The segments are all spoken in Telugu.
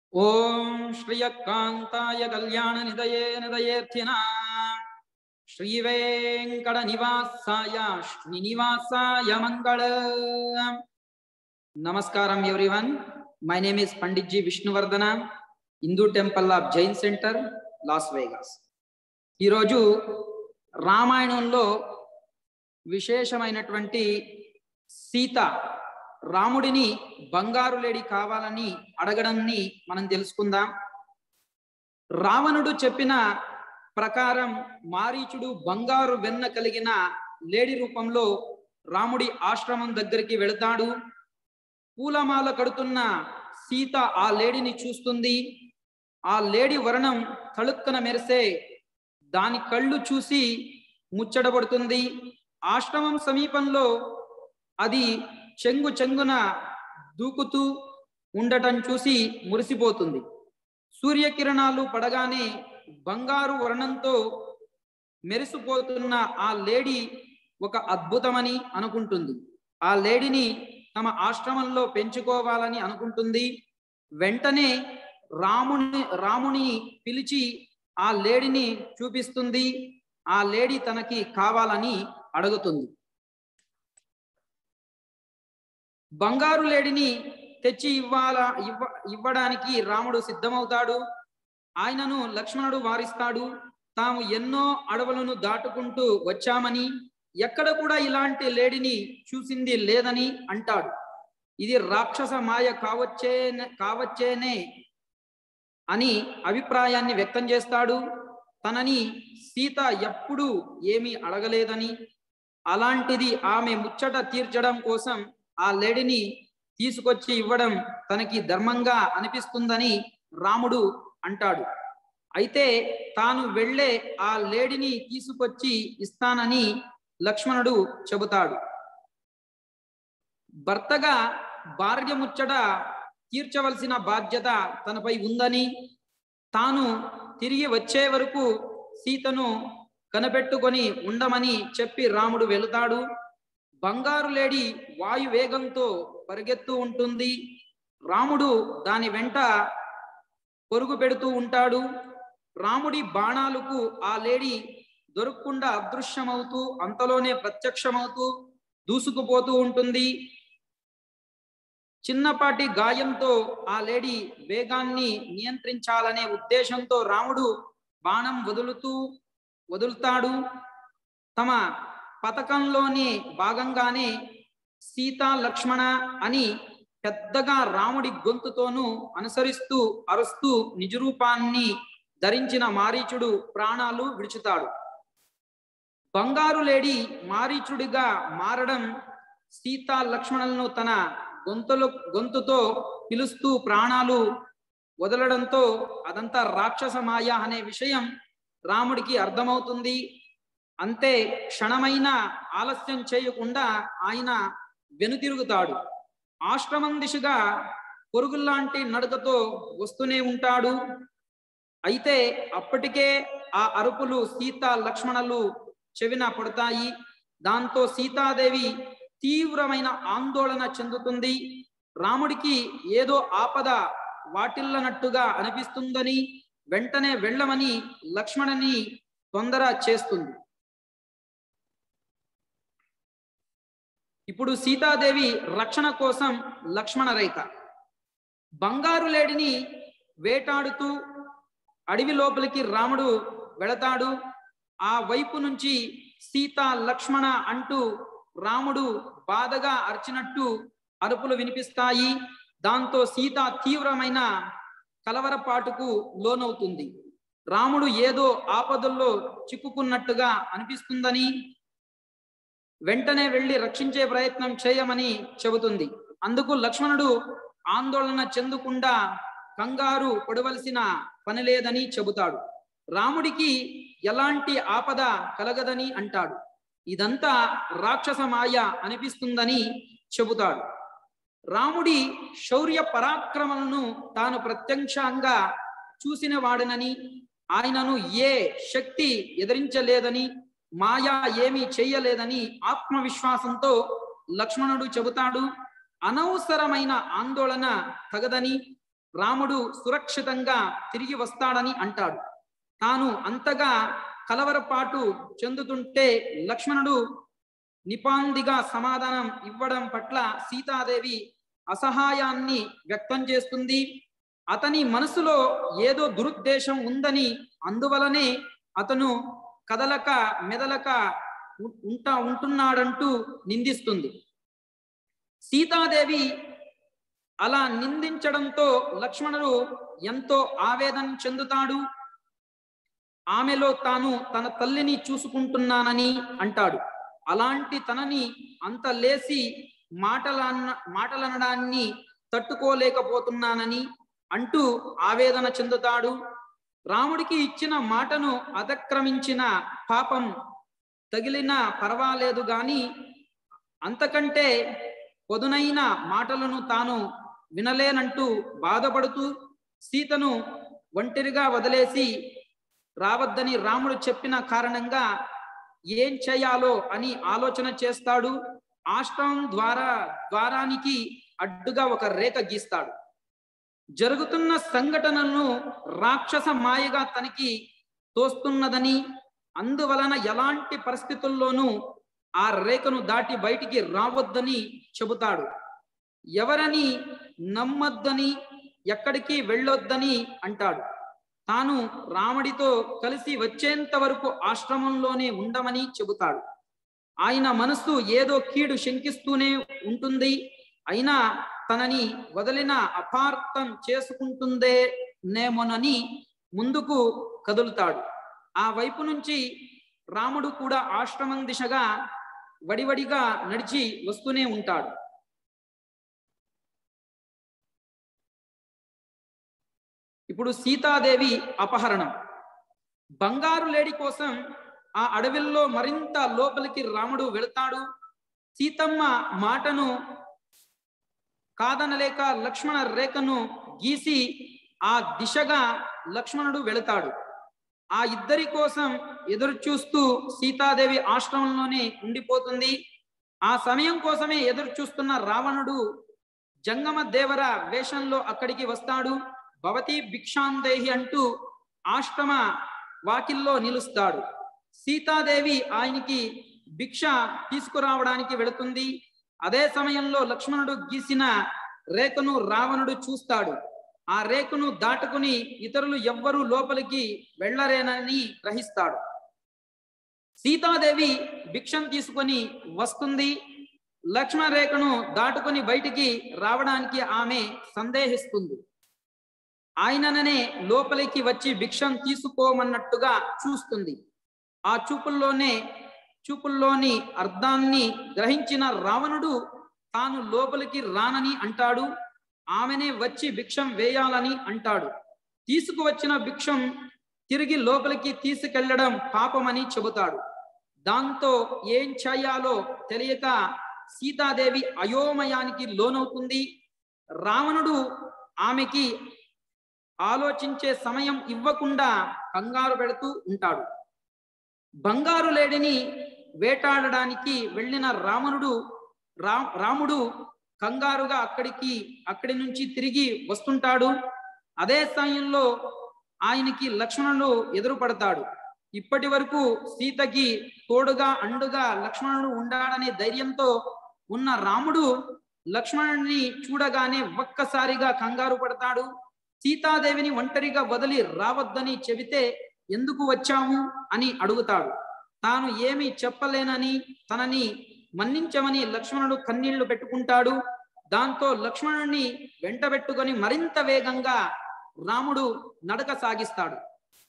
ఓం శ్రియకాంతాయ కళ్యాణ నిదయే నిదయేర్థిన శ్రీవేంకట నివాసాయ శ్రీనివాసాయ మంగళ నమస్కారం everyone my name is Pandit ji Vishnuvardhana Hindu temple of Jain centre Las Vegas ఈరోజు రామాయణంలో విశేషమైనటువంటి సీత రాముడిని బంగారు లేడి కావాలని అడగడాన్ని మనం తెలుసుకుందాం రావణుడు చెప్పిన ప్రకారం మారీచుడు బంగారు వెన్న కలిగిన లేడి రూపంలో రాముడి ఆశ్రమం దగ్గరికి వెళతాడు పూలమాల కడుతున్న సీత ఆ లేడిని చూస్తుంది ఆ లేడి వర్ణం తళుక్కన మెరిసే దాని కళ్ళు చూసి ముచ్చటపడుతుంది ఆశ్రమం సమీపంలో అది చెంగు చెంగున దూకుతూ ఉండటం చూసి మురిసిపోతుంది సూర్యకిరణాలు పడగానే బంగారు వర్ణంతో మెరిసిపోతున్న ఆ లేడీ ఒక అద్భుతమని అనుకుంటుంది ఆ లేడీని తమ ఆశ్రమంలో పెంచుకోవాలని అనుకుంటుంది వెంటనే రాముని రాముని పిలిచి ఆ లేడీని చూపిస్తుంది ఆ లేడీ తనకి కావాలని అడుగుతుంది బంగారు లేడిని తెచ్చి ఇవ్వాల ఇవ్వ ఇవ్వడానికి రాముడు సిద్ధమవుతాడు ఆయనను లక్ష్మణుడు వారిస్తాడు తాము ఎన్నో అడవులను దాటుకుంటూ వచ్చామని ఎక్కడ కూడా ఇలాంటి లేడిని చూసింది లేదని అంటాడు ఇది రాక్షస మాయ కావచ్చే కావచ్చేనే అని అభిప్రాయాన్ని వ్యక్తం చేస్తాడు తనని సీత ఎప్పుడూ ఏమీ అడగలేదని అలాంటిది ఆమె ముచ్చట తీర్చడం కోసం ఆ లేడిని తీసుకొచ్చి ఇవ్వడం తనకి ధర్మంగా అనిపిస్తుందని రాముడు అంటాడు అయితే తాను వెళ్ళే ఆ లేడిని తీసుకొచ్చి ఇస్తానని లక్ష్మణుడు చెబుతాడు భర్తగా భార్య ముచ్చట తీర్చవలసిన బాధ్యత తనపై ఉందని తాను తిరిగి వచ్చే వరకు సీతను కనిపెట్టుకొని ఉండమని చెప్పి రాముడు వెళతాడు బంగారు లేడి వాయు వేగంతో పరిగెత్తు ఉంటుంది రాముడు దాని వెంట పొరుగు పెడుతూ ఉంటాడు రాముడి బాణాలకు ఆ లేడీ దొరకకుండా అదృశ్యమవుతూ అంతలోనే ప్రత్యక్షమవుతూ దూసుకుపోతూ ఉంటుంది చిన్నపాటి గాయంతో ఆ లేడీ వేగాన్ని నియంత్రించాలనే ఉద్దేశంతో రాముడు బాణం వదులుతూ వదులుతాడు తమ పథకంలోని భాగంగానే సీతా లక్ష్మణ అని పెద్దగా రాముడి గొంతుతోనూ అనుసరిస్తూ అరుస్తూ నిజరూపాన్ని ధరించిన మారీచుడు ప్రాణాలు విడుచుతాడు బంగారు లేడి మారీచుడిగా మారడం సీతా లక్ష్మణులను తన గొంతులు గొంతుతో పిలుస్తూ ప్రాణాలు వదలడంతో అదంతా రాక్షస మాయ అనే విషయం రాముడికి అర్థమవుతుంది అంతే క్షణమైన ఆలస్యం చేయకుండా ఆయన వెనుతిరుగుతాడు ఆశ్రమం దిశగా పొరుగుల్లాంటి నడకతో వస్తూనే ఉంటాడు అయితే అప్పటికే ఆ అరుపులు సీత లక్ష్మణులు చెవిన పడతాయి దాంతో సీతాదేవి తీవ్రమైన ఆందోళన చెందుతుంది రాముడికి ఏదో ఆపద వాటిల్లనట్టుగా అనిపిస్తుందని వెంటనే వెళ్ళమని లక్ష్మణని తొందర చేస్తుంది ఇప్పుడు సీతాదేవి రక్షణ కోసం లక్ష్మణ రేఖ బంగారు లేడిని వేటాడుతూ అడవి లోపలికి రాముడు వెళతాడు ఆ వైపు నుంచి సీత లక్ష్మణ అంటూ రాముడు బాధగా అరిచినట్టు అరుపులు వినిపిస్తాయి దాంతో సీత తీవ్రమైన కలవరపాటుకు లోనవుతుంది రాముడు ఏదో ఆపదల్లో చిక్కుకున్నట్టుగా అనిపిస్తుందని వెంటనే వెళ్ళి రక్షించే ప్రయత్నం చేయమని చెబుతుంది అందుకు లక్ష్మణుడు ఆందోళన చెందకుండా కంగారు పడవలసిన పని లేదని చెబుతాడు రాముడికి ఎలాంటి ఆపద కలగదని అంటాడు ఇదంతా రాక్షస మాయ అనిపిస్తుందని చెబుతాడు రాముడి శౌర్య పరాక్రమలను తాను ప్రత్యక్షంగా చూసిన వాడనని ఆయనను ఏ శక్తి ఎదిరించలేదని మాయా ఏమీ చెయ్యలేదని ఆత్మవిశ్వాసంతో లక్ష్మణుడు చెబుతాడు అనవసరమైన ఆందోళన తగదని రాముడు సురక్షితంగా తిరిగి వస్తాడని అంటాడు తాను అంతగా కలవరపాటు చెందుతుంటే లక్ష్మణుడు నిపాందిగా సమాధానం ఇవ్వడం పట్ల సీతాదేవి అసహాయాన్ని వ్యక్తం చేస్తుంది అతని మనసులో ఏదో దురుద్దేశం ఉందని అందువలనే అతను కదలక మెదలక ఉ- ఉంటా ఉంటున్నాడంటూ నిందిస్తుంది సీతాదేవి అలా నిందించడంతో లక్ష్మణుడు ఎంతో ఆవేదన చెందుతాడు ఆమెలో తాను తన తల్లిని చూసుకుంటున్నానని అంటాడు అలాంటి తనని అంత లేసి మాటలన్న మాటలనడాన్ని తట్టుకోలేకపోతున్నానని అంటూ ఆవేదన చెందుతాడు రాముడికి ఇచ్చిన మాటను అతిక్రమించిన పాపం తగిలినా పర్వాలేదు గాని అంతకంటే పొదునైన మాటలను తాను వినలేనంటూ బాధపడుతూ సీతను ఒంటరిగా వదిలేసి రావద్దని రాముడు చెప్పిన కారణంగా ఏం చేయాలో అని ఆలోచన చేస్తాడు ఆశ్రమం ద్వారా ద్వారానికి అడ్డుగా ఒక రేఖ గీస్తాడు జరుగుతున్న సంఘటనలను రాక్షస మాయగా తనకి తోస్తున్నదని అందువలన ఎలాంటి పరిస్థితుల్లోనూ ఆ రేఖను దాటి బయటికి రావద్దని చెబుతాడు ఎవరని నమ్మొద్దని ఎక్కడికి వెళ్ళొద్దని అంటాడు తాను రాముడితో కలిసి వచ్చేంత వరకు ఆశ్రమంలోనే ఉండమని చెబుతాడు ఆయన మనస్సు ఏదో కీడు శంకిస్తూనే ఉంటుంది అయినా తనని వదిలిన అపార్థం చేసుకుంటుందే నేమోనని ముందుకు కదులుతాడు ఆ వైపు నుంచి రాముడు కూడా ఆశ్రమం దిశగా వడివడిగా నడిచి వస్తూనే ఉంటాడు ఇప్పుడు సీతాదేవి అపహరణం బంగారు లేడి కోసం ఆ అడవిల్లో మరింత లోపలికి రాముడు వెళతాడు సీతమ్మ మాటను కాదనలేక లక్ష్మణ రేఖను గీసి ఆ దిశగా లక్ష్మణుడు వెళతాడు ఆ ఇద్దరి కోసం ఎదురు చూస్తూ సీతాదేవి ఆశ్రమంలోనే ఉండిపోతుంది ఆ సమయం కోసమే ఎదురు చూస్తున్న రావణుడు జంగమ దేవర వేషంలో అక్కడికి వస్తాడు భవతి భిక్షాందేహి అంటూ ఆశ్రమ వాకిల్లో నిలుస్తాడు సీతాదేవి ఆయనకి భిక్ష తీసుకురావడానికి వెళుతుంది అదే సమయంలో లక్ష్మణుడు గీసిన రేఖను రావణుడు చూస్తాడు ఆ రేఖను దాటుకుని ఇతరులు ఎవ్వరూ లోపలికి వెళ్ళరేనని గ్రహిస్తాడు సీతాదేవి భిక్షం తీసుకొని వస్తుంది లక్ష్మణ రేఖను దాటుకొని బయటికి రావడానికి ఆమె సందేహిస్తుంది ఆయననే లోపలికి వచ్చి భిక్షం తీసుకోమన్నట్టుగా చూస్తుంది ఆ చూపుల్లోనే చూపుల్లోని అర్థాన్ని గ్రహించిన రావణుడు తాను లోపలికి రానని అంటాడు ఆమెనే వచ్చి భిక్షం వేయాలని అంటాడు తీసుకువచ్చిన భిక్షం తిరిగి లోపలికి తీసుకెళ్లడం పాపమని చెబుతాడు దాంతో ఏం చేయాలో తెలియక సీతాదేవి అయోమయానికి లోనవుతుంది రావణుడు ఆమెకి ఆలోచించే సమయం ఇవ్వకుండా కంగారు పెడుతూ ఉంటాడు బంగారు లేడిని వేటాడడానికి వెళ్ళిన రావణుడు రా రాముడు కంగారుగా అక్కడికి అక్కడి నుంచి తిరిగి వస్తుంటాడు అదే సమయంలో ఆయనకి లక్ష్మణుడు ఎదురుపడతాడు ఇప్పటి వరకు సీతకి తోడుగా అండుగా లక్ష్మణుడు ఉండాడనే ధైర్యంతో ఉన్న రాముడు లక్ష్మణుడిని చూడగానే ఒక్కసారిగా కంగారు పడతాడు సీతాదేవిని ఒంటరిగా వదిలి రావద్దని చెబితే ఎందుకు వచ్చాము అని అడుగుతాడు తాను ఏమి చెప్పలేనని తనని మన్నించమని లక్ష్మణుడు కన్నీళ్లు పెట్టుకుంటాడు దాంతో లక్ష్మణుడిని వెంటబెట్టుకొని మరింత వేగంగా రాముడు నడక సాగిస్తాడు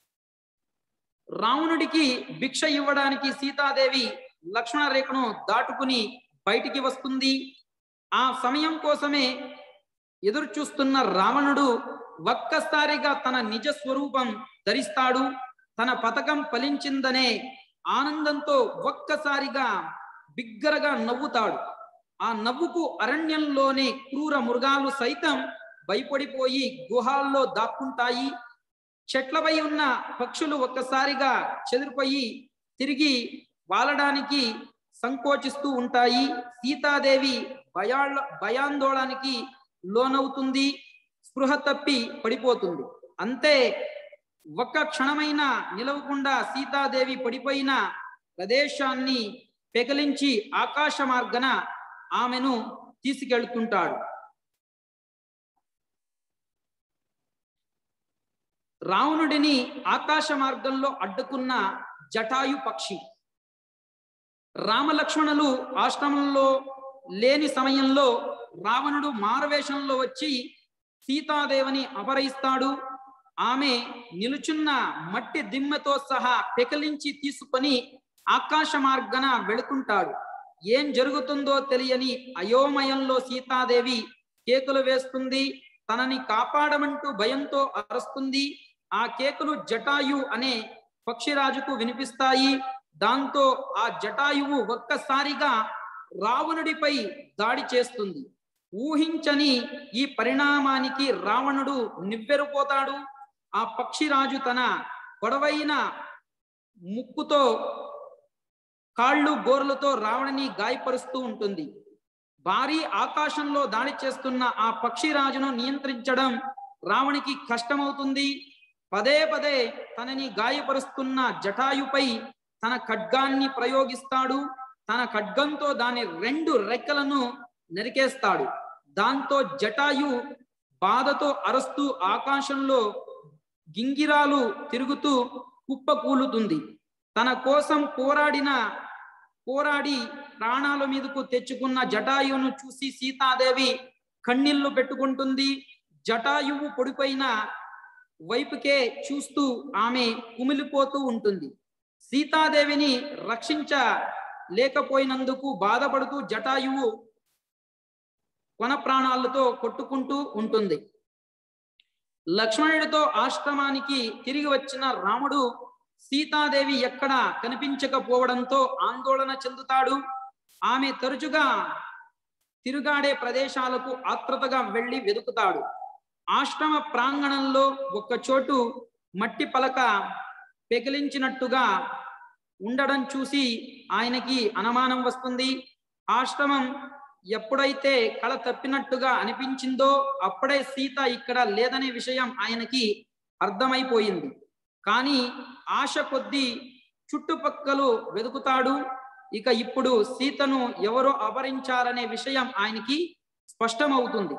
రావణుడికి భిక్ష ఇవ్వడానికి సీతాదేవి లక్ష్మణ రేఖను దాటుకుని బయటికి వస్తుంది ఆ సమయం కోసమే ఎదురు చూస్తున్న రావణుడు ఒక్కసారిగా తన నిజ స్వరూపం ధరిస్తాడు తన పథకం ఫలించిందనే ఆనందంతో ఒక్కసారిగా బిగ్గరగా నవ్వుతాడు ఆ నవ్వుకు అరణ్యంలోనే క్రూర మృగాలు సైతం భయపడిపోయి గుహాల్లో దాక్కుంటాయి చెట్లపై ఉన్న పక్షులు ఒక్కసారిగా చెదిరిపోయి తిరిగి వాలడానికి సంకోచిస్తూ ఉంటాయి సీతాదేవి భయాళ్ళ భయాందోళనకి లోనవుతుంది స్పృహ తప్పి పడిపోతుంది అంతే ఒక్క క్షణమైన నిలవకుండా సీతాదేవి పడిపోయిన ప్రదేశాన్ని పెకలించి ఆకాశ మార్గన ఆమెను తీసుకెళ్తుంటాడు రావణుడిని ఆకాశ మార్గంలో అడ్డుకున్న జటాయు పక్షి రామలక్ష్మణులు ఆశ్రమంలో లేని సమయంలో రావణుడు మారవేషంలో వచ్చి సీతాదేవిని అపహరిస్తాడు ఆమె నిలుచున్న మట్టి దిమ్మతో సహా పెకలించి తీసుకొని ఆకాశ మార్గన వెళుతుంటాడు ఏం జరుగుతుందో తెలియని అయోమయంలో సీతాదేవి కేకులు వేస్తుంది తనని కాపాడమంటూ భయంతో అరుస్తుంది ఆ కేకులు జటాయు అనే పక్షిరాజుకు వినిపిస్తాయి దాంతో ఆ జటాయువు ఒక్కసారిగా రావణుడిపై దాడి చేస్తుంది ఊహించని ఈ పరిణామానికి రావణుడు నివ్వెరపోతాడు ఆ పక్షిరాజు తన పొడవైన ముక్కుతో కాళ్ళు గోర్లతో రావణుని గాయపరుస్తూ ఉంటుంది భారీ ఆకాశంలో దాడి చేస్తున్న ఆ పక్షిరాజును నియంత్రించడం రావణికి కష్టమవుతుంది పదే పదే తనని గాయపరుస్తున్న జటాయుపై తన ఖడ్గాన్ని ప్రయోగిస్తాడు తన ఖడ్గంతో దాని రెండు రెక్కలను నరికేస్తాడు దాంతో జటాయు బాధతో అరుస్తూ ఆకాశంలో గింగిరాలు తిరుగుతూ కుప్పకూలుతుంది తన కోసం పోరాడిన పోరాడి ప్రాణాల మీదకు తెచ్చుకున్న జటాయువును చూసి సీతాదేవి కన్నీళ్లు పెట్టుకుంటుంది జటాయువు పొడిపోయిన వైపుకే చూస్తూ ఆమె కుమిలిపోతూ ఉంటుంది సీతాదేవిని రక్షించ లేకపోయినందుకు బాధపడుతూ జటాయువు కొన ప్రాణాలతో కొట్టుకుంటూ ఉంటుంది లక్ష్మణుడితో ఆశ్రమానికి తిరిగి వచ్చిన రాముడు సీతాదేవి ఎక్కడ కనిపించకపోవడంతో ఆందోళన చెందుతాడు ఆమె తరచుగా తిరుగాడే ప్రదేశాలకు ఆత్రతగా వెళ్ళి వెతుకుతాడు ఆశ్రమ ప్రాంగణంలో ఒక్క చోటు మట్టి పలక పెకిలించినట్టుగా ఉండడం చూసి ఆయనకి అనుమానం వస్తుంది ఆశ్రమం ఎప్పుడైతే కళ తప్పినట్టుగా అనిపించిందో అప్పుడే సీత ఇక్కడ లేదనే విషయం ఆయనకి అర్థమైపోయింది కానీ ఆశ కొద్దీ చుట్టుపక్కలు వెతుకుతాడు ఇక ఇప్పుడు సీతను ఎవరో అపహరించారనే విషయం ఆయనకి స్పష్టమవుతుంది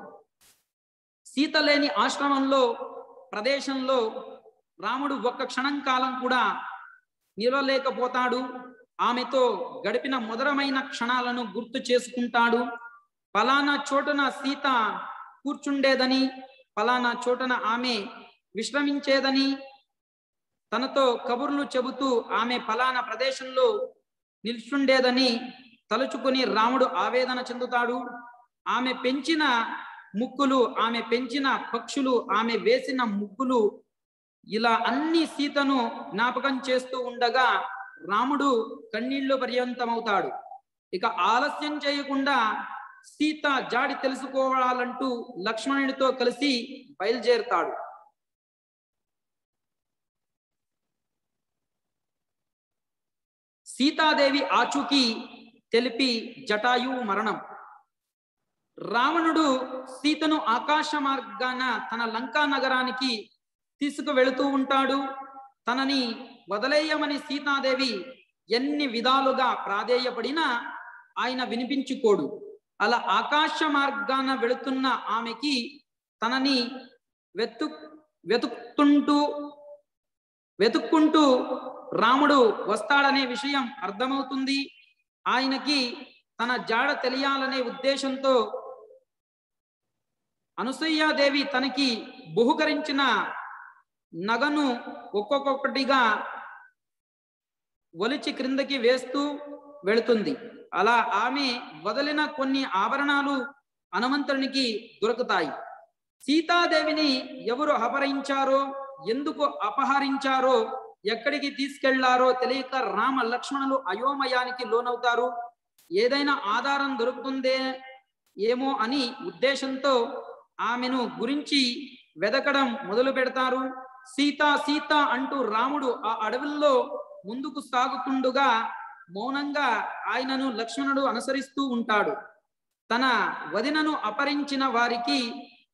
సీత లేని ఆశ్రమంలో ప్రదేశంలో రాముడు ఒక్క క్షణం కాలం కూడా నిలవలేకపోతాడు ఆమెతో గడిపిన మధురమైన క్షణాలను గుర్తు చేసుకుంటాడు ఫలానా చోటున సీత కూర్చుండేదని ఫలానా చోటున ఆమె విశ్రమించేదని తనతో కబుర్లు చెబుతూ ఆమె ఫలానా ప్రదేశంలో నిల్చుండేదని తలుచుకుని రాముడు ఆవేదన చెందుతాడు ఆమె పెంచిన ముక్కులు ఆమె పెంచిన పక్షులు ఆమె వేసిన ముగ్గులు ఇలా అన్ని సీతను జ్ఞాపకం చేస్తూ ఉండగా రాముడు కన్నీళ్లు పర్యంతమవుతాడు ఇక ఆలస్యం చేయకుండా సీత జాడి తెలుసుకోవాలంటూ లక్ష్మణుడితో కలిసి బయలుదేరుతాడు సీతాదేవి ఆచూకీ తెలిపి జటాయువు మరణం రావణుడు సీతను ఆకాశ మార్గాన తన లంకా నగరానికి తీసుకు వెళుతూ ఉంటాడు తనని వదిలేయమని సీతాదేవి ఎన్ని విధాలుగా ప్రాధేయపడినా ఆయన వినిపించుకోడు అలా ఆకాశ మార్గాన వెళుతున్న ఆమెకి తనని వెతు వెతుకుతుంటూ వెతుక్కుంటూ రాముడు వస్తాడనే విషయం అర్థమవుతుంది ఆయనకి తన జాడ తెలియాలనే ఉద్దేశంతో అనసూయాదేవి తనకి బహుకరించిన నగను ఒక్కొక్కటిగా ఒలిచి క్రిందకి వేస్తూ వెళుతుంది అలా ఆమె వదిలిన కొన్ని ఆభరణాలు హనుమంతునికి దొరుకుతాయి సీతాదేవిని ఎవరు అపహరించారో ఎందుకు అపహరించారో ఎక్కడికి తీసుకెళ్లారో తెలియక రామ లక్ష్మణులు అయోమయానికి లోనవుతారు ఏదైనా ఆధారం దొరుకుతుందే ఏమో అని ఉద్దేశంతో ఆమెను గురించి వెదకడం మొదలు పెడతారు సీత సీత అంటూ రాముడు ఆ అడవుల్లో ముందుకు సాగుతుండగా మౌనంగా ఆయనను లక్ష్మణుడు అనుసరిస్తూ ఉంటాడు తన వదినను అపహరించిన వారికి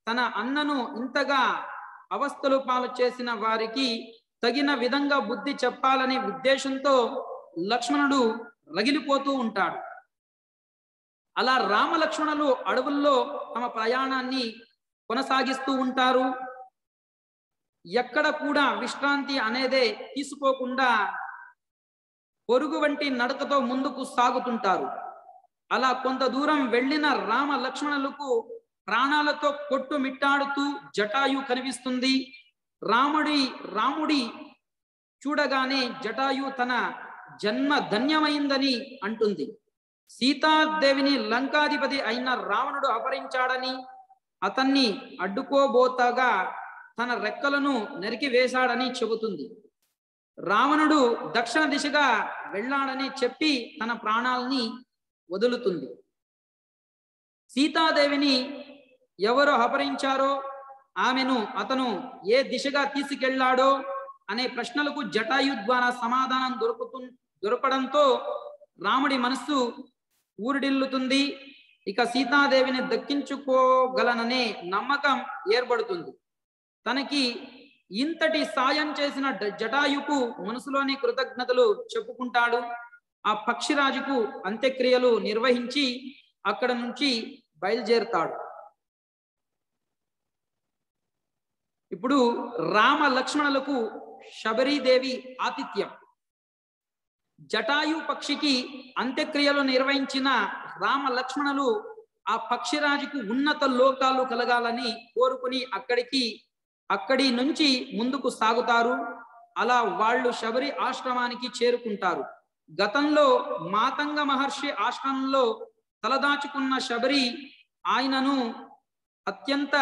తన అన్నను ఇంతగా అవస్థలు పాలు చేసిన వారికి తగిన విధంగా బుద్ధి చెప్పాలనే ఉద్దేశంతో లక్ష్మణుడు రగిలిపోతూ ఉంటాడు అలా రామ లక్ష్మణులు అడవుల్లో తమ ప్రయాణాన్ని కొనసాగిస్తూ ఉంటారు ఎక్కడ కూడా విశ్రాంతి అనేదే తీసుకోకుండా పొరుగు వంటి నడకతో ముందుకు సాగుతుంటారు అలా కొంత దూరం వెళ్ళిన రామ లక్ష్మణులకు ప్రాణాలతో కొట్టుమిట్టాడుతూ జటాయు కనిపిస్తుంది రాముడి రాముడి చూడగానే జటాయు తన జన్మ ధన్యమైందని అంటుంది సీతాదేవిని లంకాధిపతి అయిన రావణుడు అపహరించాడని అతన్ని అడ్డుకోబోతగా తన రెక్కలను నరికి వేశాడని చెబుతుంది రావణుడు దక్షిణ దిశగా వెళ్ళాడని చెప్పి తన ప్రాణాలని వదులుతుంది సీతాదేవిని ఎవరు అపహరించారో ఆమెను అతను ఏ దిశగా తీసుకెళ్లాడో అనే ప్రశ్నలకు జటాయు ద్వారా సమాధానం దొరుకుతు దొరకడంతో రాముడి మనస్సు ఊరిడిల్లుతుంది ఇక సీతాదేవిని దక్కించుకోగలననే నమ్మకం ఏర్పడుతుంది తనకి ఇంతటి సాయం చేసిన డ- జటాయుకు మనసులోని కృతజ్ఞతలు చెప్పుకుంటాడు ఆ పక్షిరాజుకు అంత్యక్రియలు నిర్వహించి అక్కడ నుంచి బయలుదేరుతాడు ఇప్పుడు రామ లక్ష్మణులకు శబరీదేవి ఆతిథ్యం జటాయు పక్షికి అంత్యక్రియలు నిర్వహించిన రామ లక్ష్మణులు ఆ పక్షిరాజుకు ఉన్నత లోకాలు కలగాలని కోరుకుని అక్కడికి అక్కడి నుంచి ముందుకు సాగుతారు అలా వాళ్ళు శబరి ఆశ్రమానికి చేరుకుంటారు గతంలో మాతంగ మహర్షి ఆశ్రమంలో తలదాచుకున్న శబరి ఆయనను అత్యంత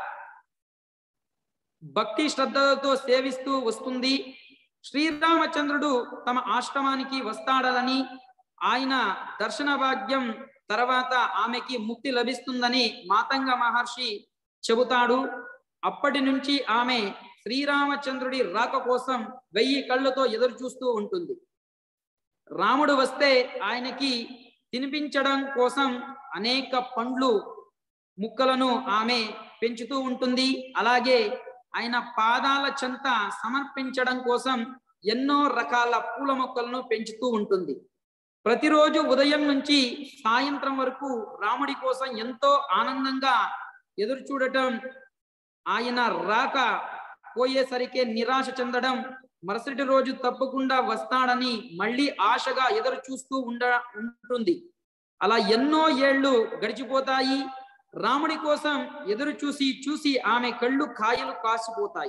భక్తి శ్రద్ధలతో సేవిస్తూ వస్తుంది శ్రీరామచంద్రుడు తమ ఆశ్రమానికి వస్తాడని ఆయన దర్శన భాగ్యం తర్వాత ఆమెకి ముక్తి లభిస్తుందని మాతంగ మహర్షి చెబుతాడు అప్పటి నుంచి ఆమె శ్రీరామచంద్రుడి రాక కోసం వెయ్యి కళ్ళతో ఎదురు చూస్తూ ఉంటుంది రాముడు వస్తే ఆయనకి తినిపించడం కోసం అనేక పండ్లు ముక్కలను ఆమె పెంచుతూ ఉంటుంది అలాగే ఆయన పాదాల చెంత సమర్పించడం కోసం ఎన్నో రకాల పూల మొక్కలను పెంచుతూ ఉంటుంది ప్రతిరోజు ఉదయం నుంచి సాయంత్రం వరకు రాముడి కోసం ఎంతో ఆనందంగా ఎదురు చూడటం ఆయన రాక పోయేసరికే నిరాశ చెందడం మరుసటి రోజు తప్పకుండా వస్తాడని మళ్ళీ ఆశగా ఎదురు చూస్తూ ఉండ ఉంటుంది అలా ఎన్నో ఏళ్ళు గడిచిపోతాయి రాముడి కోసం ఎదురు చూసి చూసి ఆమె కళ్ళు కాయలు కాసిపోతాయి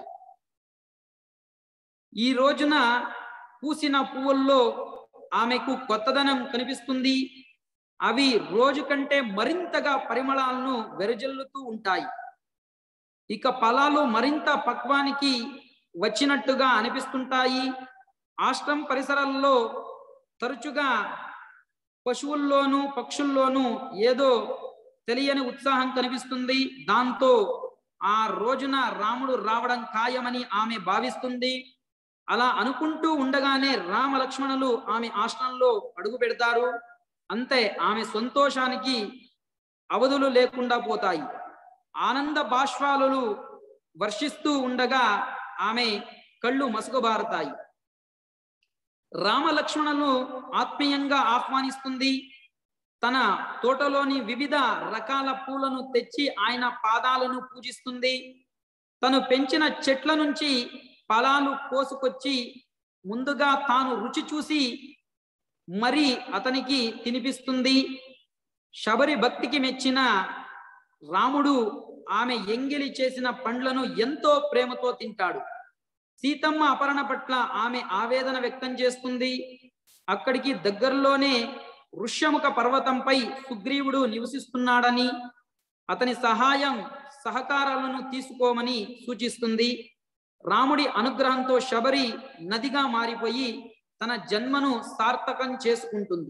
ఈ రోజున పూసిన పువ్వుల్లో ఆమెకు కొత్తదనం కనిపిస్తుంది అవి రోజు కంటే మరింతగా పరిమళాలను వెరజల్లుతూ ఉంటాయి ఇక ఫలాలు మరింత పక్వానికి వచ్చినట్టుగా అనిపిస్తుంటాయి ఆశ్రమం పరిసరాల్లో తరచుగా పశువుల్లోనూ పక్షుల్లోనూ ఏదో తెలియని ఉత్సాహం కనిపిస్తుంది దాంతో ఆ రోజున రాముడు రావడం ఖాయమని ఆమె భావిస్తుంది అలా అనుకుంటూ ఉండగానే రామ లక్ష్మణులు ఆమె ఆశ్రమంలో అడుగు పెడతారు అంతే ఆమె సంతోషానికి అవధులు లేకుండా పోతాయి ఆనంద బాష్పాలు వర్షిస్తూ ఉండగా ఆమె కళ్ళు మసుగుబారుతాయి రామ లక్ష్మణులు ఆత్మీయంగా ఆహ్వానిస్తుంది తన తోటలోని వివిధ రకాల పూలను తెచ్చి ఆయన పాదాలను పూజిస్తుంది తను పెంచిన చెట్ల నుంచి ఫలాలు కోసుకొచ్చి ముందుగా తాను రుచి చూసి మరి అతనికి తినిపిస్తుంది శబరి భక్తికి మెచ్చిన రాముడు ఆమె ఎంగిలి చేసిన పండ్లను ఎంతో ప్రేమతో తింటాడు సీతమ్మ అపహరణ పట్ల ఆమె ఆవేదన వ్యక్తం చేస్తుంది అక్కడికి దగ్గరలోనే ఋష్యముఖ పర్వతంపై సుగ్రీవుడు నివసిస్తున్నాడని అతని సహాయం సహకారాలను తీసుకోమని సూచిస్తుంది రాముడి అనుగ్రహంతో శబరి నదిగా మారిపోయి తన జన్మను సార్థకం చేసుకుంటుంది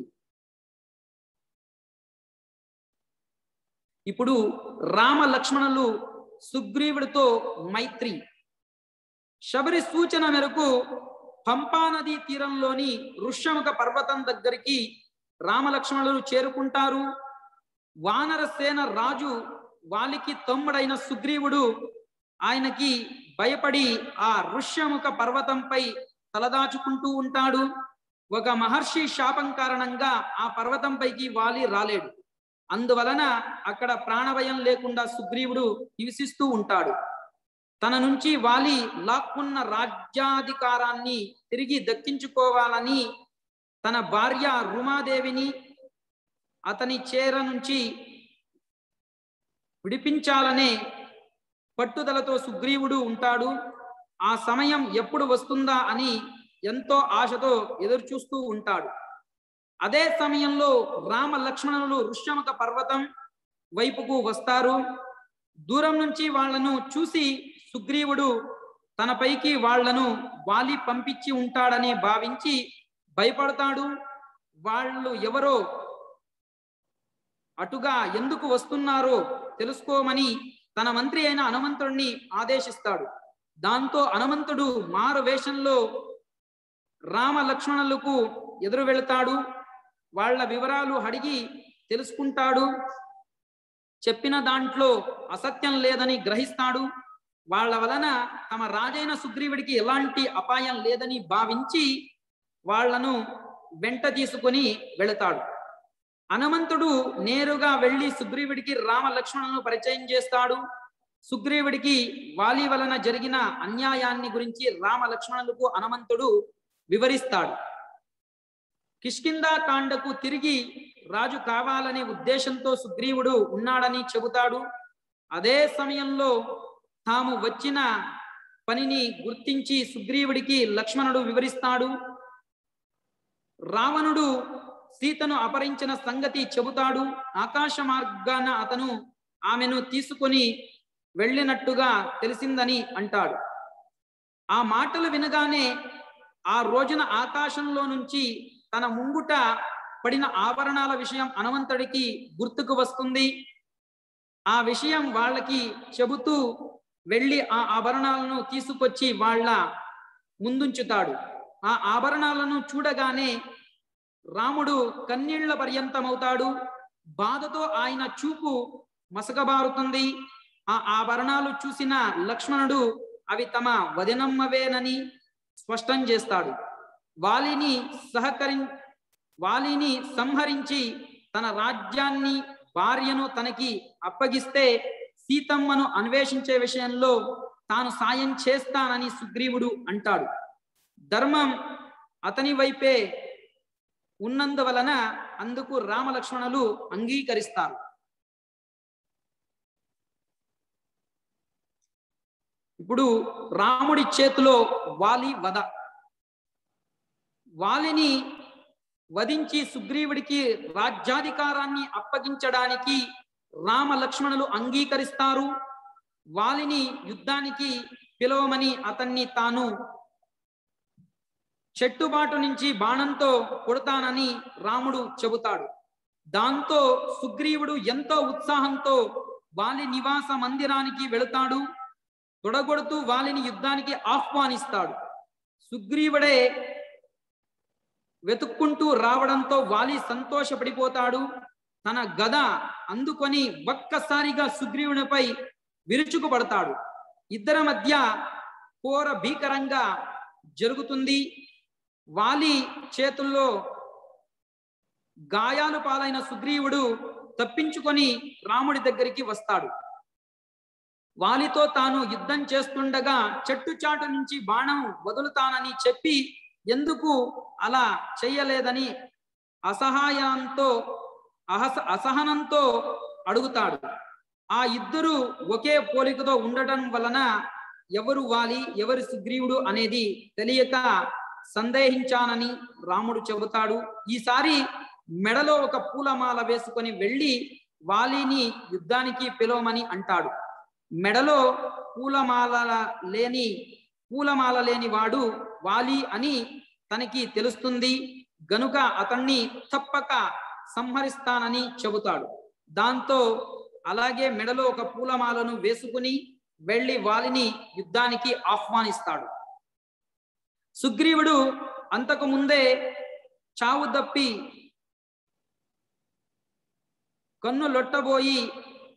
ఇప్పుడు రామ లక్ష్మణులు సుగ్రీవుడితో మైత్రి శబరి సూచన మేరకు పంపా నదీ తీరంలోని ఋష్యముఖ పర్వతం దగ్గరికి రామలక్ష్మణులు చేరుకుంటారు వానర సేన రాజు వాలికి తమ్ముడైన సుగ్రీవుడు ఆయనకి భయపడి ఆ ఋష్యముఖ పర్వతంపై తలదాచుకుంటూ ఉంటాడు ఒక మహర్షి శాపం కారణంగా ఆ పర్వతంపైకి వాలి రాలేడు అందువలన అక్కడ ప్రాణభయం లేకుండా సుగ్రీవుడు నివసిస్తూ ఉంటాడు తన నుంచి వాలి లాక్కున్న రాజ్యాధికారాన్ని తిరిగి దక్కించుకోవాలని తన భార్య రుమాదేవిని అతని చేర నుంచి విడిపించాలనే పట్టుదలతో సుగ్రీవుడు ఉంటాడు ఆ సమయం ఎప్పుడు వస్తుందా అని ఎంతో ఆశతో ఎదురు చూస్తూ ఉంటాడు అదే సమయంలో రామ లక్ష్మణులు ఋష్యముఖ పర్వతం వైపుకు వస్తారు దూరం నుంచి వాళ్లను చూసి సుగ్రీవుడు తనపైకి వాళ్లను వాలి పంపించి ఉంటాడని భావించి భయపడతాడు వాళ్ళు ఎవరో అటుగా ఎందుకు వస్తున్నారో తెలుసుకోమని తన మంత్రి అయిన హనుమంతుడిని ఆదేశిస్తాడు దాంతో హనుమంతుడు మారు వేషంలో రామ లక్ష్మణులకు ఎదురు వెళతాడు వాళ్ళ వివరాలు అడిగి తెలుసుకుంటాడు చెప్పిన దాంట్లో అసత్యం లేదని గ్రహిస్తాడు వాళ్ళ వలన తమ రాజైన సుగ్రీవుడికి ఎలాంటి అపాయం లేదని భావించి వాళ్లను వెంట తీసుకొని వెళతాడు హనుమంతుడు నేరుగా వెళ్లి సుగ్రీవుడికి రామ లక్ష్మణులను పరిచయం చేస్తాడు సుగ్రీవుడికి వాలి వలన జరిగిన అన్యాయాన్ని గురించి రామ లక్ష్మణులకు హనుమంతుడు వివరిస్తాడు కిష్కిందా కాండకు తిరిగి రాజు కావాలనే ఉద్దేశంతో సుగ్రీవుడు ఉన్నాడని చెబుతాడు అదే సమయంలో తాము వచ్చిన పనిని గుర్తించి సుగ్రీవుడికి లక్ష్మణుడు వివరిస్తాడు రావణుడు సీతను అపహరించిన సంగతి చెబుతాడు ఆకాశ మార్గాన అతను ఆమెను తీసుకొని వెళ్ళినట్టుగా తెలిసిందని అంటాడు ఆ మాటలు వినగానే ఆ రోజున ఆకాశంలో నుంచి తన ముంగుట పడిన ఆభరణాల విషయం హనుమంతుడికి గుర్తుకు వస్తుంది ఆ విషయం వాళ్ళకి చెబుతూ వెళ్ళి ఆ ఆభరణాలను తీసుకొచ్చి వాళ్ళ ముందుంచుతాడు ఆ ఆభరణాలను చూడగానే రాముడు కన్నీళ్ల పర్యంతమవుతాడు బాధతో ఆయన చూపు మసకబారుతుంది ఆ ఆభరణాలు చూసిన లక్ష్మణుడు అవి తమ వదినమ్మవేనని స్పష్టం చేస్తాడు వాలిని సహకరి వాలిని సంహరించి తన రాజ్యాన్ని భార్యను తనకి అప్పగిస్తే సీతమ్మను అన్వేషించే విషయంలో తాను సాయం చేస్తానని సుగ్రీవుడు అంటాడు ధర్మం అతని వైపే ఉన్నందువలన అందుకు రామలక్ష్మణులు అంగీకరిస్తారు ఇప్పుడు రాముడి చేతిలో వాలి వధ వాలిని వధించి సుగ్రీవుడికి రాజ్యాధికారాన్ని అప్పగించడానికి రామ లక్ష్మణులు అంగీకరిస్తారు వాలిని యుద్ధానికి పిలవమని అతన్ని తాను చెట్టుబాటు నుంచి బాణంతో కొడతానని రాముడు చెబుతాడు దాంతో సుగ్రీవుడు ఎంతో ఉత్సాహంతో వాలి నివాస మందిరానికి వెళతాడు తొడగొడుతూ వాలిని యుద్ధానికి ఆహ్వానిస్తాడు సుగ్రీవుడే వెతుక్కుంటూ రావడంతో వాలి సంతోషపడిపోతాడు తన గద అందుకొని ఒక్కసారిగా సుగ్రీవునిపై విరుచుకుపడతాడు ఇద్దరి మధ్య ఘోర భీకరంగా జరుగుతుంది వాలి చేతుల్లో గాయాలు పాలైన సుగ్రీవుడు తప్పించుకొని రాముడి దగ్గరికి వస్తాడు వాలితో తాను యుద్ధం చేస్తుండగా చెట్టు చాటు నుంచి బాణం వదులుతానని చెప్పి ఎందుకు అలా చెయ్యలేదని అసహాయంతో అహస అసహనంతో అడుగుతాడు ఆ ఇద్దరు ఒకే పోలికతో ఉండటం వలన ఎవరు వాలి ఎవరు సుగ్రీవుడు అనేది తెలియక సందేహించానని రాముడు చెబుతాడు ఈసారి మెడలో ఒక పూలమాల వేసుకొని వెళ్ళి వాలిని యుద్ధానికి పిలవమని అంటాడు మెడలో పూలమాల లేని పూలమాల లేని వాడు వాలి అని తనకి తెలుస్తుంది గనుక అతన్ని తప్పక సంహరిస్తానని చెబుతాడు దాంతో అలాగే మెడలో ఒక పూలమాలను వేసుకుని వెళ్ళి వాలిని యుద్ధానికి ఆహ్వానిస్తాడు సుగ్రీవుడు అంతకు ముందే చావు దప్పి కన్ను లొట్టబోయి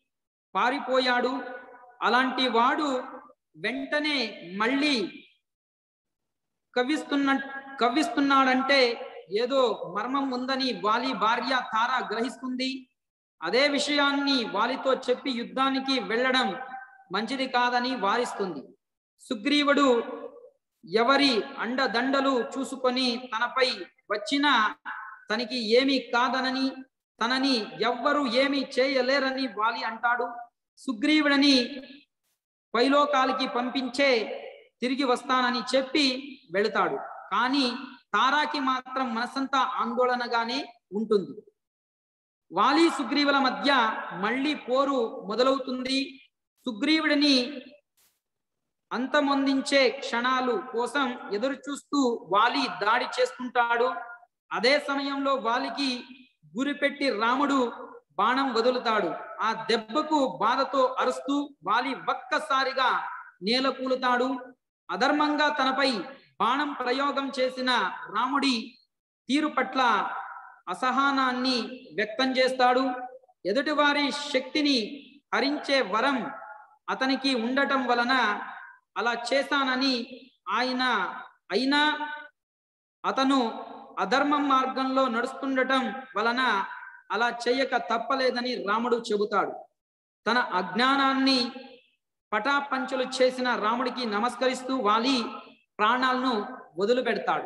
పారిపోయాడు అలాంటి వాడు వెంటనే మళ్ళీ కవ్విస్తున్న కవ్విస్తున్నాడంటే ఏదో మర్మం ఉందని వాలి భార్య తార గ్రహిస్తుంది అదే విషయాన్ని వాలితో చెప్పి యుద్ధానికి వెళ్ళడం మంచిది కాదని వారిస్తుంది సుగ్రీవుడు ఎవరి అండదండలు చూసుకొని తనపై వచ్చిన తనకి ఏమీ కాదనని తనని ఎవ్వరు ఏమీ చేయలేరని వాలి అంటాడు సుగ్రీవుడని పైలోకాలకి పంపించే తిరిగి వస్తానని చెప్పి వెళతాడు కానీ తారాకి మాత్రం మనసంతా ఆందోళనగానే ఉంటుంది వాలి సుగ్రీవుల మధ్య మళ్ళీ పోరు మొదలవుతుంది సుగ్రీవుడిని అంతమొందించే క్షణాలు కోసం ఎదురు చూస్తూ వాలి దాడి చేస్తుంటాడు అదే సమయంలో వాలికి గురిపెట్టి రాముడు బాణం వదులుతాడు ఆ దెబ్బకు బాధతో అరుస్తూ వాలి ఒక్కసారిగా నేల కూలుతాడు అధర్మంగా తనపై బాణం ప్రయోగం చేసిన రాముడి తీరు పట్ల అసహనాన్ని వ్యక్తం చేస్తాడు ఎదుటివారి శక్తిని హరించే వరం అతనికి ఉండటం వలన అలా చేశానని ఆయన అయినా అతను అధర్మం మార్గంలో నడుస్తుండటం వలన అలా చేయక తప్పలేదని రాముడు చెబుతాడు తన అజ్ఞానాన్ని పటాపంచలు చేసిన రాముడికి నమస్కరిస్తూ వాలి ప్రాణాలను వదిలిపెడతాడు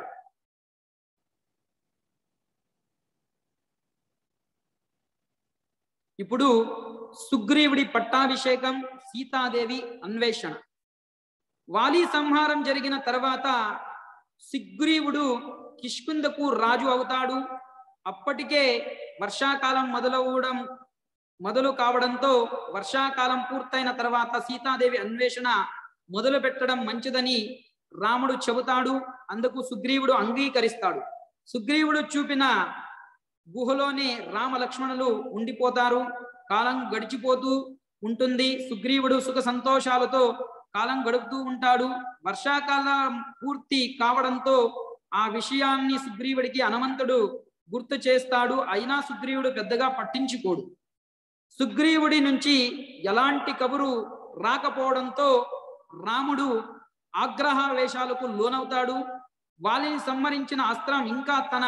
ఇప్పుడు సుగ్రీవుడి పట్టాభిషేకం సీతాదేవి అన్వేషణ వాలి సంహారం జరిగిన తర్వాత సుగ్రీవుడు కిష్కుందకు రాజు అవుతాడు అప్పటికే వర్షాకాలం మొదలవడం మొదలు కావడంతో వర్షాకాలం పూర్తయిన తర్వాత సీతాదేవి అన్వేషణ మొదలు పెట్టడం మంచిదని రాముడు చెబుతాడు అందుకు సుగ్రీవుడు అంగీకరిస్తాడు సుగ్రీవుడు చూపిన గుహలోనే రామ లక్ష్మణులు ఉండిపోతారు కాలం గడిచిపోతూ ఉంటుంది సుగ్రీవుడు సుఖ సంతోషాలతో కాలం గడుపుతూ ఉంటాడు వర్షాకాలం పూర్తి కావడంతో ఆ విషయాన్ని సుగ్రీవుడికి హనుమంతుడు గుర్తు చేస్తాడు అయినా సుగ్రీవుడు పెద్దగా పట్టించుకోడు సుగ్రీవుడి నుంచి ఎలాంటి కబురు రాకపోవడంతో రాముడు ఆగ్రహావేశాలకు లోనవుతాడు వాలిని సంహరించిన అస్త్రం ఇంకా తన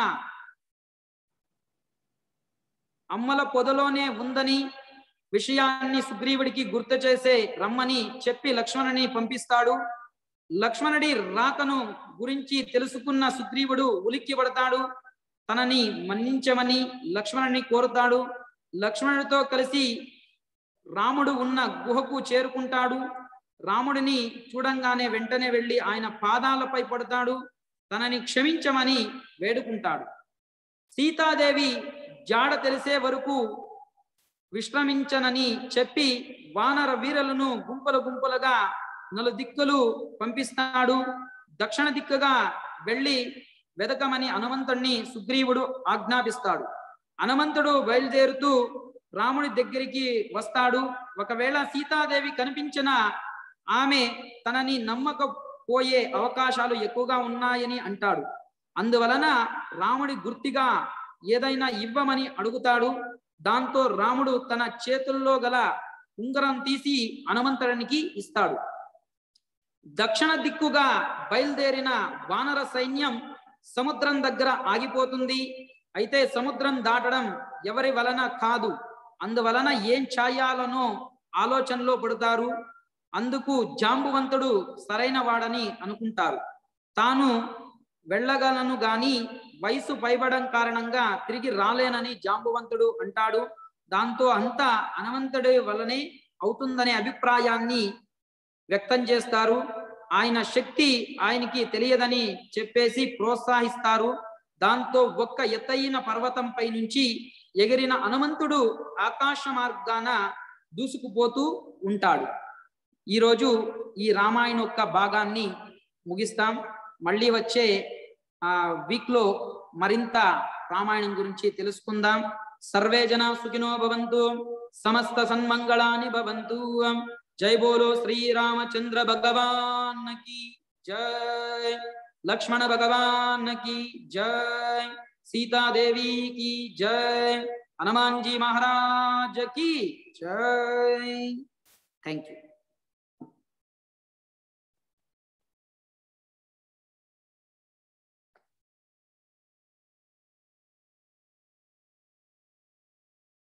అమ్మల పొదలోనే ఉందని విషయాన్ని సుగ్రీవుడికి గుర్తు చేసే రమ్మని చెప్పి లక్ష్మణుని పంపిస్తాడు లక్ష్మణుడి రాకను గురించి తెలుసుకున్న సుగ్రీవుడు ఉలిక్కి పడతాడు తనని మన్నించమని లక్ష్మణుని కోరుతాడు లక్ష్మణుడితో కలిసి రాముడు ఉన్న గుహకు చేరుకుంటాడు రాముడిని చూడంగానే వెంటనే వెళ్ళి ఆయన పాదాలపై పడతాడు తనని క్షమించమని వేడుకుంటాడు సీతాదేవి జాడ తెలిసే వరకు విశ్రమించనని చెప్పి వానర వీరులను గుంపులు గుంపులుగా నలు దిక్కులు పంపిస్తాడు దక్షిణ దిక్కుగా వెళ్ళి వెదకమని హనుమంతుణ్ణి సుగ్రీవుడు ఆజ్ఞాపిస్తాడు హనుమంతుడు బయలుదేరుతూ రాముడి దగ్గరికి వస్తాడు ఒకవేళ సీతాదేవి కనిపించిన ఆమె తనని నమ్మకపోయే అవకాశాలు ఎక్కువగా ఉన్నాయని అంటాడు అందువలన రాముడి గుర్తిగా ఏదైనా ఇవ్వమని అడుగుతాడు దాంతో రాముడు తన చేతుల్లో గల ఉంగరం తీసి హనుమంతుడికి ఇస్తాడు దక్షిణ దిక్కుగా బయలుదేరిన వానర సైన్యం సముద్రం దగ్గర ఆగిపోతుంది అయితే సముద్రం దాటడం ఎవరి వలన కాదు అందువలన ఏం చాయాలనో ఆలోచనలో పడతారు అందుకు జాంబువంతుడు సరైన వాడని అనుకుంటారు తాను వెళ్ళగలను గాని వయసు పైబడం కారణంగా తిరిగి రాలేనని జాంబువంతుడు అంటాడు దాంతో అంతా హనుమంతుడి వలనే అవుతుందనే అభిప్రాయాన్ని వ్యక్తం చేస్తారు ఆయన శక్తి ఆయనకి తెలియదని చెప్పేసి ప్రోత్సహిస్తారు దాంతో ఒక్క ఎత్తైన పర్వతంపై నుంచి ఎగిరిన హనుమంతుడు ఆకాశ మార్గాన దూసుకుపోతూ ఉంటాడు ఈరోజు ఈ రామాయణ యొక్క భాగాన్ని ముగిస్తాం మళ్ళీ వచ్చే ఆ వీక్ లో మరింత రామాయణం గురించి తెలుసుకుందాం సర్వే జన సుఖినో భవంతు సమస్త సన్మంగళాని భవంతు జై బోలో శ్రీరామచంద్ర భగవాన్ కి జై లక్ష్మణ భగవాన్ కి జై సీతాదేవి की जय హనుమాన్జీ మహారాజ్ కి జై థ్యాంక్ యూ